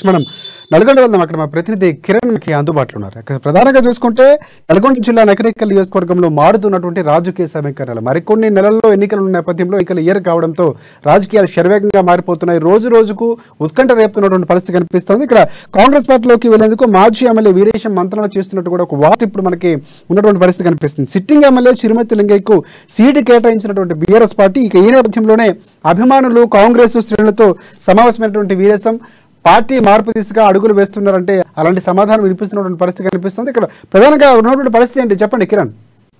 మనం నల్గొండ వెళ్దాం అక్కడ మా ప్రతినిధి కిరణ్ మనకి అందుబాటులో ఉన్నారు అక్కడ ప్రధానంగా చూసుకుంటే నల్గొండ జిల్లా నకరేకల్ నియోజకవర్గంలో మారుతున్నటువంటి రాజకీయ సమీకరణలు మరికొన్ని నెలల్లో ఎన్నికలు ఉన్న నేపథ్యంలో ఎన్నికలు ఇయర్ కావడంతో రాజకీయాలు శరవేగంగా మారిపోతున్నాయి రోజు రోజుకు ఉత్కంఠ రేపుతున్నటువంటి పరిస్థితి కనిపిస్తుంది ఇక్కడ కాంగ్రెస్ పార్టీలోకి వెళ్లేందుకు మాజీ ఎమ్మెల్యే వీరేశం మంత్రాలు చేస్తున్నట్టు కూడా ఒక వార్త ఇప్పుడు మనకి ఉన్నటువంటి పరిస్థితి కనిపిస్తుంది సిట్టింగ్ ఎమ్మెల్యే చిరుమతి లింగయ్యకు సీటు కేటాయించినటువంటి బీఆర్ఎస్ పార్టీ ఇక ఈ నేపథ్యంలోనే అభిమానులు కాంగ్రెస్ శ్రేణులతో సమావేశమైనటువంటి వీరేశం పార్టీ మార్పు దిశగా అడుగులు వేస్తున్నారంటే అలాంటి సమాధానం వినిపిస్తున్నటువంటి పరిస్థితి కనిపిస్తుంది ఇక్కడ ప్రధానంగా ఉన్నటువంటి పరిస్థితి ఏంటి చెప్పండి కిరణ్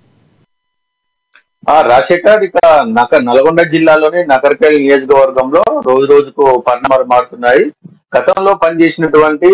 ఆ రాజశేఖర్ ఇక నక నల్గొండ జిల్లాలోని నకరకల్ నియోజకవర్గంలో రోజు రోజుకు పరిణామాలు మారుతున్నాయి గతంలో పనిచేసినటువంటి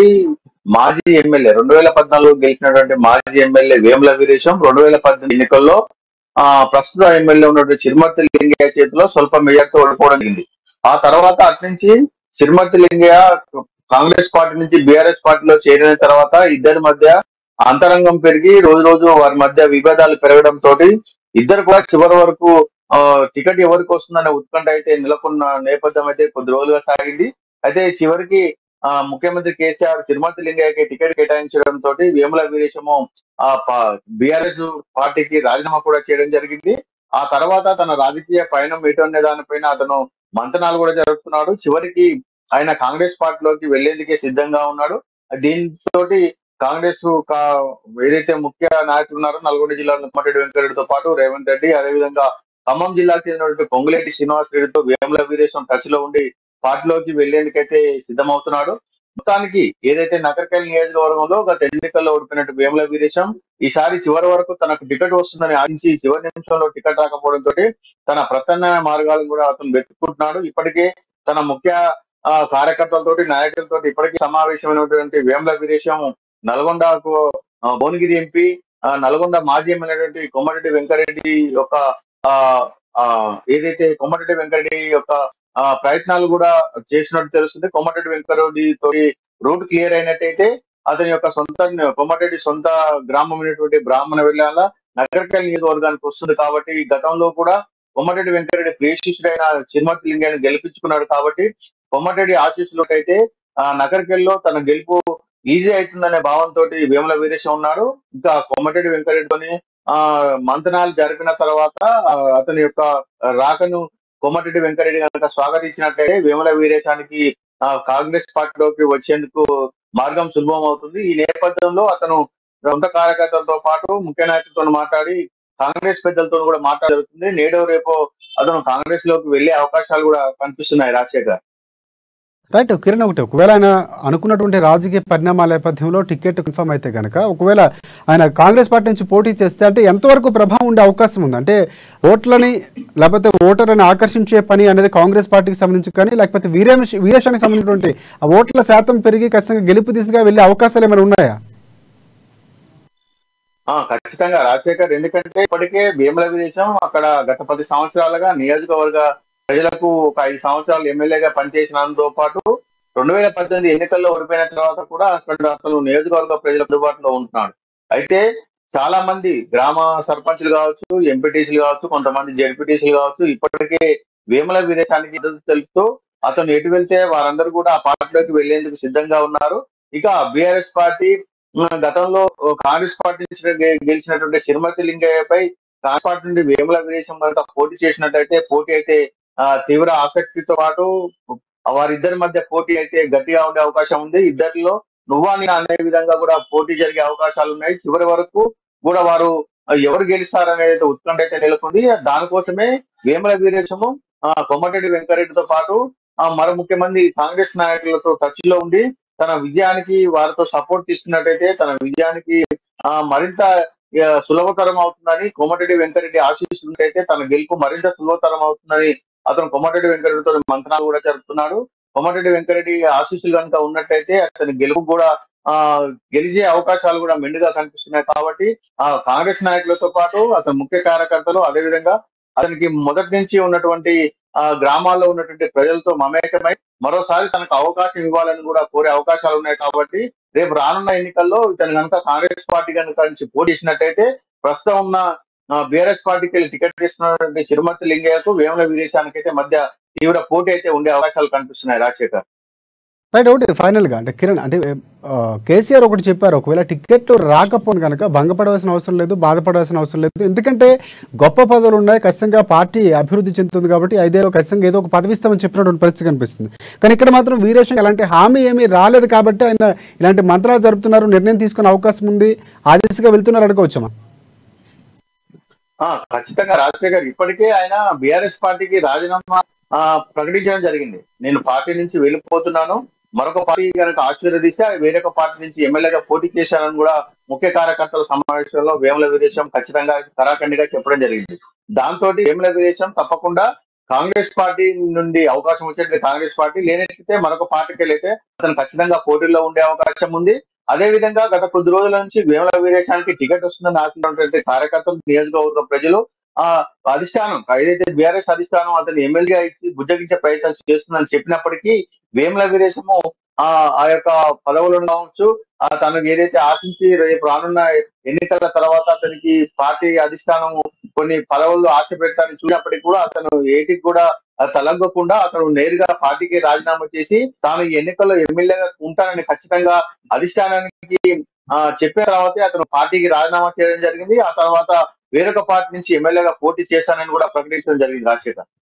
మాజీ ఎమ్మెల్యే రెండు వేల పద్నాలుగు గెలిచినటువంటి మాజీ ఎమ్మెల్యే వేముల వీరేశం రెండు వేల పద్దెనిమిది ఎన్నికల్లో ఆ ప్రస్తుత ఎమ్మెల్యే ఉన్నటువంటి చిరుమర్తి లింగయ్య చేతిలో స్వల్ప మెజార్టీతో ఓడిపోవడం జరిగింది ఆ తర్వాత అట్నుంచి చిరుమర్తి లింగయ్య కాంగ్రెస్ పార్టీ నుంచి బీఆర్ఎస్ పార్టీలో చేరిన తర్వాత ఇద్దరి మధ్య అంతరంగం పెరిగి రోజు రోజు వారి మధ్య విభేదాలు పెరగడం తోటి ఇద్దరు కూడా చివరి వరకు ఆ, టికెట్ ఎవరికి వస్తుందనే ఉత్కంఠ అయితే నెలకొన్న నేపథ్యం అయితే కొద్ది రోజులుగా సాగింది అయితే చివరికి ఆ ముఖ్యమంత్రి కేసీఆర్ తిరుమతి లింగయ్యకి టికెట్ కేటాయించడం తోటి వేముల వీరేశము ఆ బీఆర్ఎస్ పార్టీకి రాజీనామా కూడా చేయడం జరిగింది ఆ తర్వాత తన రాజకీయ పయనం ఎటు అనే దానిపైన అతను మంతనాలు కూడా జరుపుతున్నాడు చివరికి ఆయన కాంగ్రెస్ పార్టీలోకి వెళ్లేందుకే సిద్ధంగా ఉన్నాడు దీంతో కాంగ్రెస్ కా- ఏదైతే ముఖ్య నాయకులు ఉన్నారో నల్గొండ జిల్లాలో కోమటిరెడ్డి వెంకరెడ్డితో పాటు రేవంత్ రెడ్డి అదేవిధంగా ఖమ్మం జిల్లాకు చెందినటువంటి పొంగులేటి శ్రీనివాస్ రెడ్డితో వేముల వీరేశం టచ్ లో ఉండి పార్టీలోకి వెళ్లేందుకైతే సిద్ధమవుతున్నాడు మొత్తానికి ఏదైతే నకరకల్ నియోజకవర్గంలో గత ఎన్నికల్లో ఓడిపోయినట్టు వేముల వీరేశం ఈసారి చివరి వరకు తనకు టికెట్ వస్తుందని ఆశించి చివరి నిమిషంలో టికెట్ రాకపోవడంతో తన ప్రత్యామ్నాయ మార్గాలను కూడా అతను వెతుక్కుంటున్నాడు ఇప్పటికే తన ముఖ్య ఆ, కార్యకర్తలతోటి నాయకులతోటి ఇప్పటికీ సమావేశమైనటువంటి వేముల వీరేశం నల్గొండకు ఆ, భువనగిరి ఎంపీ ఆ, నల్గొండ మాజీ ఎమ్మెల్యేటువంటి కొమ్మరెడ్డి వెంకరెడ్డి యొక్క ఆ ఆ, ఏదైతే కొమ్మరెడ్డి వెంకరెడ్డి యొక్క ఆ, ప్రయత్నాలు కూడా చేసినట్టు తెలుస్తుంది కొమ్మరెడ్డి వెంకరెడ్డి తోటి రూట్ క్లియర్ అయినట్టయితే అతని యొక్క సొంత కొమ్మరెడ్డి సొంత గ్రామం అయినటువంటి బ్రాహ్మణ వెళ్ళాల నగరకల్ నియోజకవర్గానికి వస్తుంది కాబట్టి గతంలో కూడా కొమ్మరెడ్డి వెంకరెడ్డి ప్రియశిష్యుడైన చిరుమతి లింగాన్ని గెలిపించుకున్నాడు కాబట్టి కొమ్మరెడ్డి ఆశీస్సులకైతే ఆ నగరకెల్లో తన గెలుపు ఈజీ అవుతుందనే భావంతో వేముల వీరేశం ఉన్నాడు ఇంకా కోమటిరెడ్డి వెంకరెడ్డితోని ఆ మంతనాలు జరిపిన తర్వాత ఆ, అతని యొక్క రాకను కోమటిరెడ్డి వెంకరెడ్డి కనుక స్వాగతించినట్లయితే వేముల వీరేశానికి ఆ, కాంగ్రెస్ పార్టీలోకి వచ్చేందుకు మార్గం సులభం అవుతుంది ఈ నేపథ్యంలో అతను సొంత కార్యకర్తలతో పాటు ముఖ్య నాయకులతో మాట్లాడి కాంగ్రెస్ పెద్దలతో కూడా మాట్లాడ జరుగుతుంది నేడో రేపో అతను కాంగ్రెస్ లోకి వెళ్లే అవకాశాలు కూడా కనిపిస్తున్నాయి రాజశేఖర్ రైట్ కిరణ్ ఒకటి ఒకవేళ ఆయన అనుకున్నటువంటి రాజకీయ పరిణామాల నేపథ్యంలో టికెట్ కన్ఫర్మ్ అయితే కనుక ఒకవేళ ఆయన కాంగ్రెస్ పార్టీ నుంచి పోటీ చేస్తే అంటే ఎంతవరకు ప్రభావం ఉండే అవకాశం ఉంది అంటే ఓట్లని లేకపోతే ఓటర్లని ఆకర్షించే పని అనేది కాంగ్రెస్ పార్టీకి సంబంధించి కానీ లేకపోతే వీరేష్ వీరేశానికి సంబంధించినటువంటి ఆ ఓట్ల శాతం పెరిగి ఖచ్చితంగా గెలుపు దిశగా వెళ్ళే అవకాశాలు ఏమైనా ఉన్నాయా ఆ ఖచ్చితంగా రాజశేఖర్ ఎందుకంటే ఇప్పటికే భీమల విదేశం అక్కడ గత పది సంవత్సరాలుగా నియోజకవర్గ ప్రజలకు ఒక ఐదు సంవత్సరాలు ఎమ్మెల్యేగా పనిచేసినందుతో పాటు రెండు వేల పద్దెనిమిది ఎన్నికల్లో ఓడిపోయిన తర్వాత కూడా అక్కడ అతను నియోజకవర్గ ప్రజల అందుబాటులో ఉంటున్నాడు అయితే చాలా మంది గ్రామ సర్పంచ్లు కావచ్చు ఎంపీటీసీలు కావచ్చు కొంతమంది జెడ్పీటీసీలు కావచ్చు ఇప్పటికే వేముల విదేశానికి మద్దతు తెలుపుతూ అతను ఎటు వెళ్తే వారందరూ కూడా ఆ పార్టీలోకి వెళ్లేందుకు సిద్ధంగా ఉన్నారు ఇక బీఆర్ఎస్ పార్టీ ఆ, గతంలో కాంగ్రెస్ పార్టీ నుంచి గె- గెలిచినటువంటి చిరుమతి లింగయ్యపై కాంగ్రెస్ పార్టీ నుండి వేముల వీరేశం కనుక పోటీ చేసినట్టయితే పోటీ అయితే ఆ, తీవ్ర ఆసక్తితో పాటు వారిద్దరి మధ్య పోటీ అయితే గట్టిగా ఉండే అవకాశం ఉంది ఇద్దరిలో నువ్వా నేను అనే విధంగా కూడా పోటీ జరిగే అవకాశాలు ఉన్నాయి చివరి వరకు కూడా వారు ఆ, ఎవరు గెలుస్తారనేది అయితే ఉత్కంఠ అయితే నెలకొంది దానికోసమే వేముల వీరేశము ఆ, కొమ్మటిరెడ్డి వెంకరెడ్డితో పాటు ఆ, మరో ముఖ్యమంది కాంగ్రెస్ నాయకులతో టచ్ లో ఉండి తన విజయానికి వారితో సపోర్ట్ తీసుకున్నట్టయితే తన విజయానికి ఆ, మరింత ఆ, సులభతరం అవుతుందని కోమటిరెడ్డి వెంకరెడ్డి ఆశిస్తున్నట్టయితే తన గెలుపు మరింత సులభతరం అవుతుందని అతను కోమటిరెడ్డి వెంకరెడ్డితో మంతనాలు కూడా జరుపుతున్నాడు కోమటిరెడ్డి వెంకరెడ్డి ఆశీస్సులు కనుక ఉన్నట్టయితే అతని గెలుపు కూడా ఆ గెలిచే అవకాశాలు కూడా మెండుగా కనిపిస్తున్నాయి కాబట్టి ఆ కాంగ్రెస్ నాయకులతో పాటు అతని ముఖ్య కార్యకర్తలు అదేవిధంగా అతనికి మొదటి నుంచి ఉన్నటువంటి ఆ గ్రామాల్లో ఉన్నటువంటి ప్రజలతో మమేకమై మరోసారి తనకు అవకాశం ఇవ్వాలని కూడా కోరే అవకాశాలు ఉన్నాయి కాబట్టి రేపు రానున్న ఎన్నికల్లో ఇతను కనుక కాంగ్రెస్ పార్టీ కనుక నుంచి పోటీ చేసినట్టయితే ప్రస్తుతం ఉన్న బీఆర్ఎస్ పార్టీకి వెళ్ళి టికెట్ తీసుకున్నటువంటి చిరుమర్తి లింగయ్యకు వేముల వీరేశానికి అయితే మధ్య తీవ్ర పోటీ అయితే ఉండే అవకాశాలు కనిపిస్తున్నాయి రాజశేఖర్ రైట్ ఒకటి ఫైనల్గా అంటే కిరణ్ అంటే ఆ, కేసీఆర్ ఒకటి చెప్పారు ఒకవేళ టికెట్ రాకపోను కనుక భంగపడవలసిన అవసరం లేదు బాధపడవలసిన అవసరం లేదు ఎందుకంటే గొప్ప పదవులు ఉన్నాయి ఖచ్చితంగా పార్టీ అభివృద్ధి చెందుతుంది కాబట్టి ఐదేళ్ళు ఖచ్చితంగా ఏదో ఒక పదవి ఇస్తామని చెప్పినటువంటి పరిస్థితి కనిపిస్తుంది కానీ ఇక్కడ మాత్రం వీరేశం ఎలాంటి హామీ ఏమీ రాలేదు కాబట్టి ఆయన ఇలాంటి మంత్రాలు జరుపుతున్నారు నిర్ణయం తీసుకునే అవకాశం ఉంది ఆ దిశగా వెళ్తున్నారు అనుకోవచ్చమా ఆ ఖచ్చితంగా రాజశేఖర్ గారు ఇప్పటికే ఆయన బీఆర్ఎస్ పార్టీకి రాజీనామా ఆ, ప్రకటించడం జరిగింది నేను పార్టీ నుంచి వెళ్ళిపోతున్నాను మరొక పార్టీ కనుక ఆశీర్వదిస్తే వేరొక పార్టీ నుంచి ఎమ్మెల్యేగా పోటీ చేశానని కూడా ముఖ్య కార్యకర్తల సమావేశంలో వేముల విదేశం ఖచ్చితంగా కరాఖండిగా చెప్పడం జరిగింది దాంతో వేముల విదేశం తప్పకుండా కాంగ్రెస్ పార్టీ నుండి అవకాశం వచ్చేది కాంగ్రెస్ పార్టీ లేనట్లయితే మరొక పార్టీకి వెళ్ళైతే అతను ఖచ్చితంగా పోటీలో ఉండే అవకాశం ఉంది అదే విధంగా గత కొద్ది రోజుల నుంచి వేముల వీరేశానికి టికెట్ వస్తుందని ఆశించినటువంటి కార్యకర్తలు నియోజకవర్గ ప్రజలు ఆ అధిష్టానం ఏదైతే బీఆర్ఎస్ అధిష్టానం అతను ఎమ్మెల్యేగా ఇచ్చి బుజ్జగించే ప్రయత్నం చేస్తుందని చెప్పినప్పటికీ వేముల వీరేశము ఆ ఆ యొక్క పదవులను కావచ్చు ఆ తనకు ఏదైతే ఆశించి రేపు రానున్న ఎన్నికల తర్వాత అతనికి పార్టీ అధిష్టానం కొన్ని పదవుల్లో ఆశ పెడతానని చూసినప్పటికీ కూడా అతను ఏటికి కూడా తలగ్గకుండా అతను నేరుగా పార్టీకి రాజీనామా చేసి తాను ఈ ఎన్నికల్లో ఎమ్మెల్యేగా ఉంటానని ఖచ్చితంగా అధిష్టానానికి ఆ చెప్పిన తర్వాతే అతను పార్టీకి రాజీనామా చేయడం జరిగింది ఆ తర్వాత వేరొక పార్టీ నుంచి ఎమ్మెల్యేగా పోటీ చేశానని కూడా ప్రకటించడం జరిగింది రాజశేఖర్